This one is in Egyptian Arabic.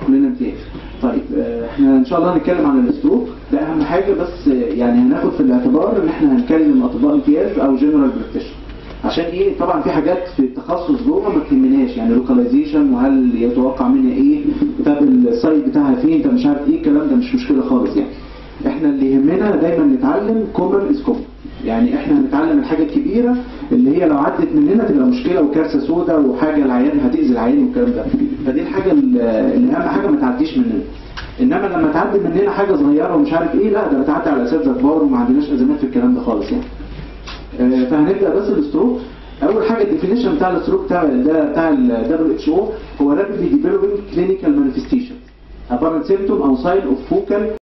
كلنا امتياز طيب آه، احنا ان شاء الله هنتكلم عن الستروك ده اهم حاجه بس آه، يعني هناخد في الاعتبار ان احنا هنكلم اطباء امتياز او جنرال براكتيشن عشان ايه طبعا في حاجات في التخصص جوه ما تهمناش يعني لوكاليزيشن وهل يتوقع منها ايه طب السايت بتاعها فين طب مش عارف ايه الكلام ده مش مشكله خالص يعني احنا اللي يهمنا دايما نتعلم كومن از كومن يعني احنا هنتعلم الحاجه الكبيره اللي هي لو عدت مننا تبقى مشكله وكارثه سوداء وحاجه العيان هتاذي العيان والكلام ده فدي الحاجه اللي اهم حاجه ما تعديش مننا انما لما تعدي مننا حاجه صغيره ومش عارف ايه لا ده بتعدي على اساتذه كبار وما عندناش ازمات في الكلام ده خالص يعني آه، فهنبدا بس بالستروك اول حاجه الديفينيشن بتاع الستروك بتاع ده بتاع ال WHO هو rapidly developing clinical manifestation apparent symptom او sign of focal